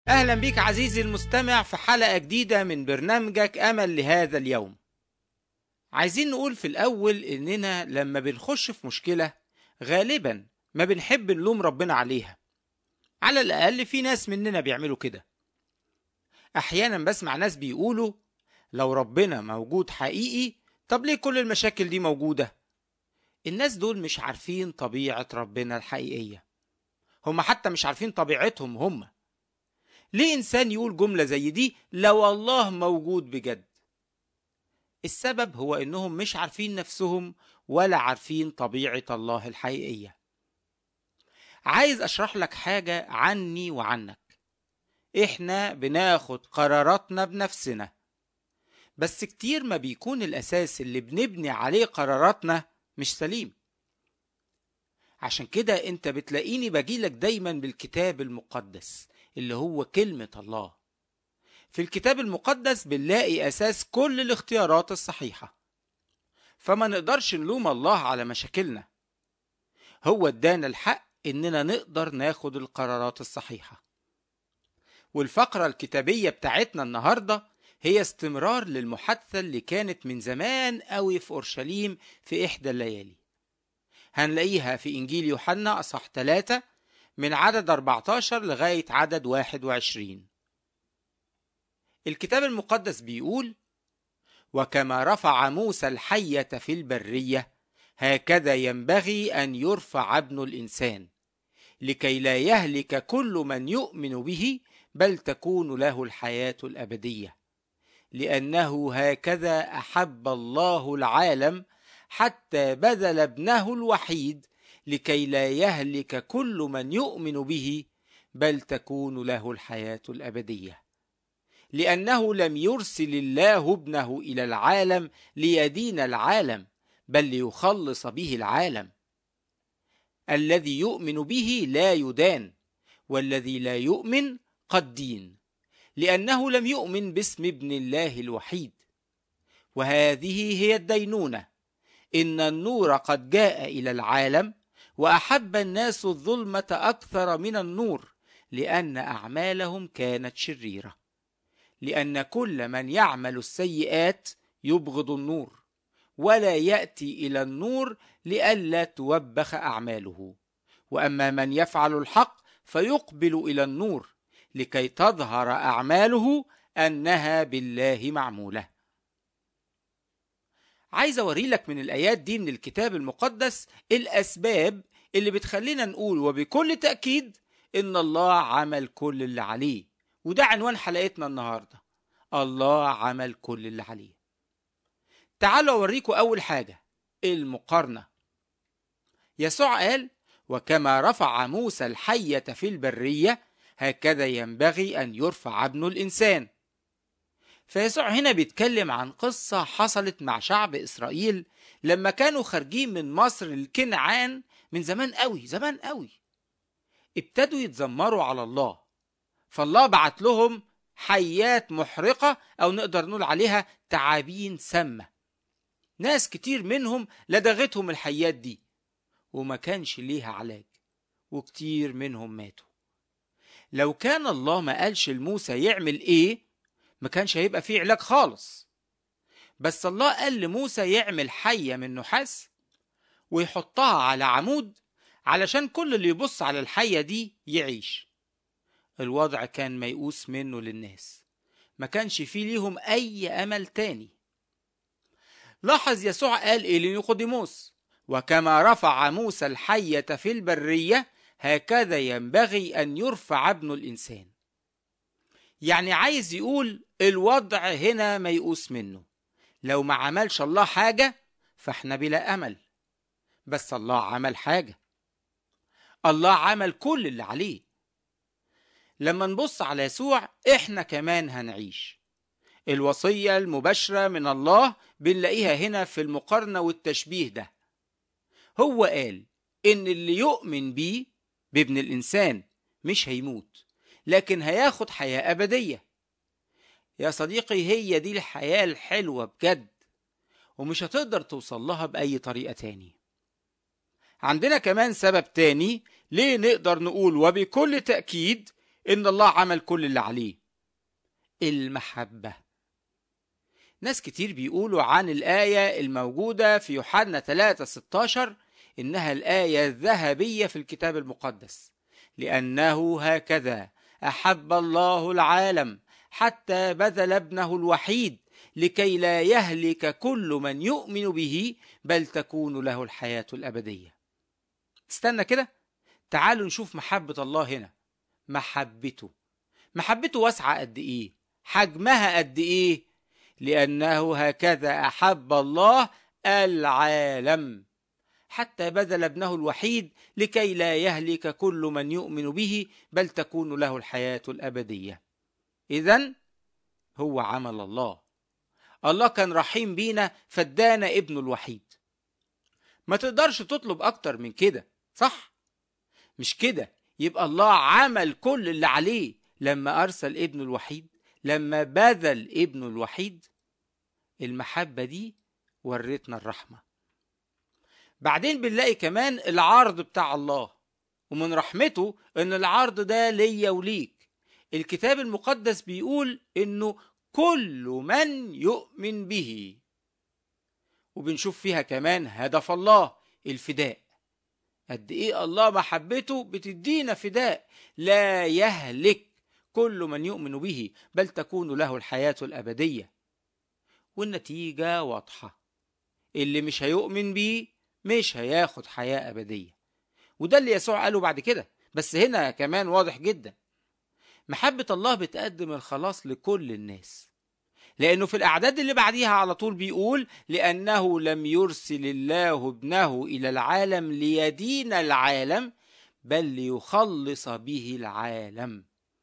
أهلا بك عزيزي المستمع في حلقة جديدة من برنامجك أمل لهذا اليوم عايزين نقول في الأول إننا لما بنخش في مشكلة غالبا ما بنحب نلوم ربنا عليها على الأقل في ناس مننا بيعملوا كده أحيانا بسمع ناس بيقولوا لو ربنا موجود حقيقي طب ليه كل المشاكل دي موجودة؟ الناس دول مش عارفين طبيعة ربنا الحقيقية هم حتى مش عارفين طبيعتهم هم ليه إنسان يقول جملة زي دي لو الله موجود بجد السبب هو إنهم مش عارفين نفسهم ولا عارفين طبيعة الله الحقيقية عايز أشرح لك حاجة عني وعنك إحنا بناخد قراراتنا بنفسنا بس كتير ما بيكون الأساس اللي بنبني عليه قراراتنا مش سليم عشان كده انت بتلاقيني بجيلك دايما بالكتاب المقدس اللي هو كلمة الله في الكتاب المقدس بنلاقي أساس كل الاختيارات الصحيحة فما نقدرش نلوم الله على مشاكلنا هو ادانا الحق إننا نقدر ناخد القرارات الصحيحة والفقرة الكتابية بتاعتنا النهاردة هي استمرار للمحادثة اللي كانت من زمان قوي في أورشليم في إحدى الليالي هنلاقيها في إنجيل يوحنا أصح 3 من عدد 14 لغاية عدد 21 الكتاب المقدس بيقول وكما رفع موسى الحية في البرية هكذا ينبغي أن يرفع ابن الإنسان لكي لا يهلك كل من يؤمن به بل تكون له الحياة الأبدية لأنه هكذا أحب الله العالم حتى بذل ابنه الوحيد لكي لا يهلك كل من يؤمن به بل تكون له الحياة الأبدية لأنه لم يرسل الله ابنه إلى العالم ليدين العالم بل ليخلص به العالم الذي يؤمن به لا يدان والذي لا يؤمن قد دين لأنه لم يؤمن باسم ابن الله الوحيد وهذه هي الدينونة إن النور قد جاء إلى العالم وأحب الناس الظلمة أكثر من النور لأن أعمالهم كانت شريرة لأن كل من يعمل السيئات يبغض النور ولا يأتي إلى النور لئلا توبخ أعماله وأما من يفعل الحق فيقبل إلى النور لكي تظهر أعماله أنها بالله معمولة عايز أوري لك من الآيات دي من الكتاب المقدس الأسباب اللي بتخلينا نقول وبكل تأكيد إن الله عمل كل اللي عليه وده عنوان حلقتنا النهاردة الله عمل كل اللي عليه تعالوا أوريكم أول حاجة المقارنة يسوع قال وكما رفع موسى الحية في البرية هكذا ينبغي أن يرفع ابن الإنسان فيسوع هنا بيتكلم عن قصة حصلت مع شعب إسرائيل لما كانوا خارجين من مصر لكنعان من زمان قوي زمان قوي ابتدوا يتذمروا على الله فالله بعت لهم حيات محرقة أو نقدر نقول عليها تعابين سامة ناس كتير منهم لدغتهم الحيات دي وما كانش ليها علاج وكتير منهم ماتوا لو كان الله ما قالش لموسى يعمل ايه ما كانش هيبقى فيه علاج خالص بس الله قال لموسى يعمل حية من نحاس ويحطها على عمود علشان كل اللي يبص على الحية دي يعيش الوضع كان ميؤوس منه للناس ما كانش فيه ليهم أي أمل تاني لاحظ يسوع قال إيه لنيقوديموس وكما رفع موسى الحية في البرية هكذا ينبغي أن يرفع ابن الإنسان يعني عايز يقول الوضع هنا ميؤوس منه لو ما عملش الله حاجة فاحنا بلا أمل بس الله عمل حاجة الله عمل كل اللي عليه لما نبص على يسوع احنا كمان هنعيش الوصية المباشرة من الله بنلاقيها هنا في المقارنة والتشبيه ده هو قال إن اللي يؤمن بيه بابن الإنسان مش هيموت لكن هياخد حياة أبدية يا صديقي هي دي الحياة الحلوة بجد ومش هتقدر توصل لها بأي طريقة تاني عندنا كمان سبب تاني ليه نقدر نقول وبكل تأكيد إن الله عمل كل اللي عليه المحبة ناس كتير بيقولوا عن الآية الموجودة في يوحنا 3 16 إنها الآية الذهبية في الكتاب المقدس لأنه هكذا أحب الله العالم حتى بذل ابنه الوحيد لكي لا يهلك كل من يؤمن به بل تكون له الحياة الأبدية استنى كده تعالوا نشوف محبة الله هنا محبته محبته واسعة قد إيه حجمها قد إيه لأنه هكذا أحب الله العالم حتى بذل ابنه الوحيد لكي لا يهلك كل من يؤمن به بل تكون له الحياة الأبدية إذا هو عمل الله الله كان رحيم بينا فادانا ابنه الوحيد ما تقدرش تطلب أكتر من كده صح؟ مش كده يبقى الله عمل كل اللي عليه لما أرسل ابنه الوحيد لما بذل ابنه الوحيد المحبة دي ورتنا الرحمة بعدين بنلاقي كمان العرض بتاع الله ومن رحمته ان العرض ده ليا وليك الكتاب المقدس بيقول انه كل من يؤمن به وبنشوف فيها كمان هدف الله الفداء قد ايه الله محبته بتدينا فداء لا يهلك كل من يؤمن به بل تكون له الحياة الأبدية والنتيجة واضحة اللي مش هيؤمن بيه مش هياخد حياة أبدية وده اللي يسوع قاله بعد كده بس هنا كمان واضح جدا محبة الله بتقدم الخلاص لكل الناس لأنه في الأعداد اللي بعديها على طول بيقول لأنه لم يرسل الله ابنه إلى العالم ليدين العالم بل ليخلص به العالم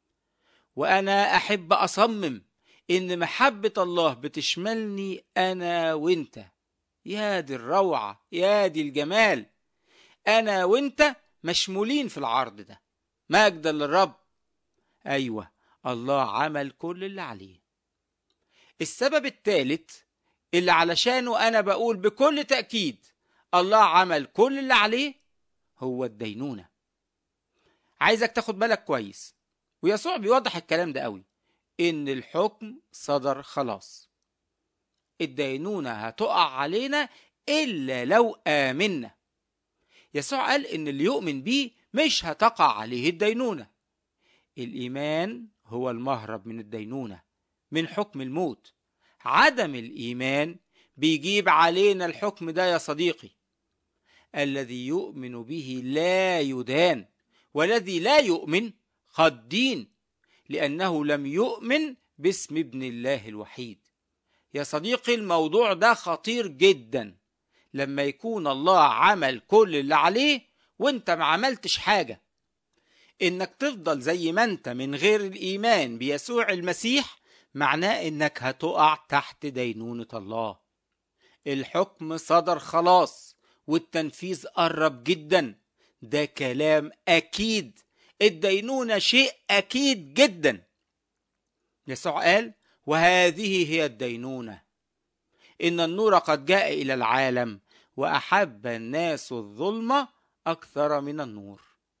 وأنا أحب أصمم إن محبة الله بتشملني أنا وإنت يا دي الروعة يا دي الجمال أنا وإنت مشمولين في العرض ده مجدا للرب أيوة الله عمل كل اللي عليه السبب الثالث اللي علشانه أنا بقول بكل تأكيد الله عمل كل اللي عليه هو الدينونة عايزك تاخد بالك كويس ويسوع بيوضح الكلام ده قوي إن الحكم صدر خلاص الدينونة هتقع علينا إلا لو آمنا يسوع قال إن اللي يؤمن بيه مش هتقع عليه الدينونة الإيمان هو المهرب من الدينونة من حكم الموت عدم الإيمان بيجيب علينا الحكم ده يا صديقي الذي يؤمن به لا يدان والذي لا يؤمن قد دين لأنه لم يؤمن باسم ابن الله الوحيد يا صديقي الموضوع ده خطير جدا لما يكون الله عمل كل اللي عليه وانت ما عملتش حاجة انك تفضل زي ما انت من غير الايمان بيسوع المسيح معناه انك هتقع تحت دينونة الله الحكم صدر خلاص والتنفيذ قرب جدا ده كلام اكيد الدينونة شيء اكيد جدا يسوع قال وهذه هي الدينونة إن النور قد جاء إلى العالم وأحب الناس الظلمة أكثر من النور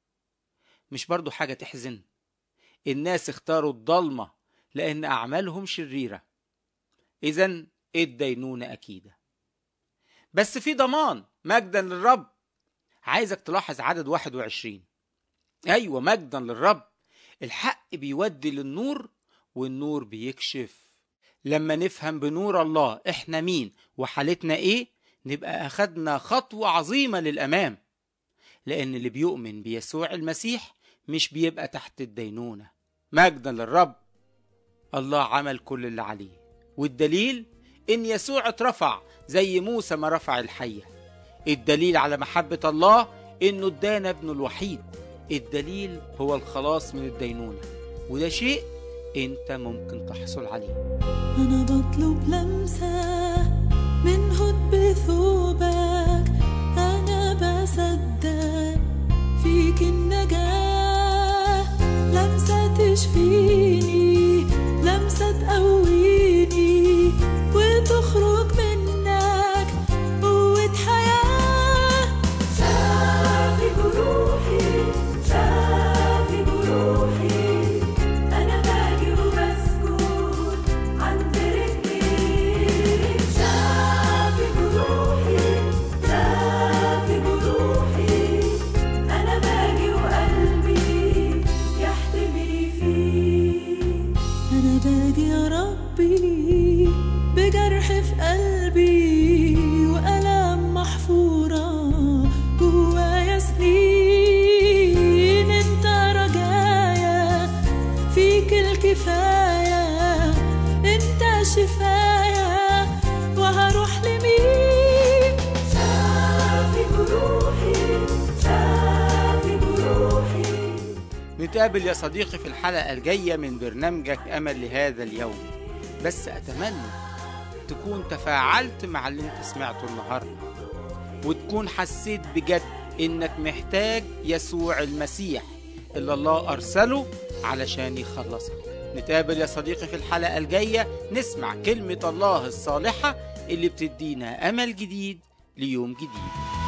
مش برضو حاجة تحزن الناس اختاروا الضلمة لأن أعمالهم شريرة إذا الدينونة أكيدة بس في ضمان مجدا للرب عايزك تلاحظ عدد 21 أيوة مجدا للرب الحق بيودي للنور والنور بيكشف لما نفهم بنور الله احنا مين وحالتنا ايه نبقى اخدنا خطوة عظيمة للامام لان اللي بيؤمن بيسوع المسيح مش بيبقى تحت الدينونة مجدا للرب الله عمل كل اللي عليه والدليل ان يسوع اترفع زي موسى ما رفع الحية الدليل على محبة الله انه ادانا ابنه الوحيد الدليل هو الخلاص من الدينونة وده شيء انت ممكن تحصل عليه أنا بطلب لمسة من هد ثوبك أنا بصدق فيك النجاة لمسة تشفيني لمسة تقويني وتخرج منك قوة حياة شافي جروحي شافي جروحي محتاج يا ربي بجرح في قلبي وألم محفورة جوايا سنين انت رجايا فيك الكفاية انت شفايا وهروح لمين شافي جروحي شافي جروحي نتقابل يا صديقي في الحلقة الجاية من برنامجك أمل لهذا اليوم بس أتمنى تكون تفاعلت مع اللي انت سمعته النهاردة وتكون حسيت بجد انك محتاج يسوع المسيح اللي الله أرسله علشان يخلصك نتقابل يا صديقي في الحلقة الجاية نسمع كلمة الله الصالحة اللي بتدينا أمل جديد ليوم جديد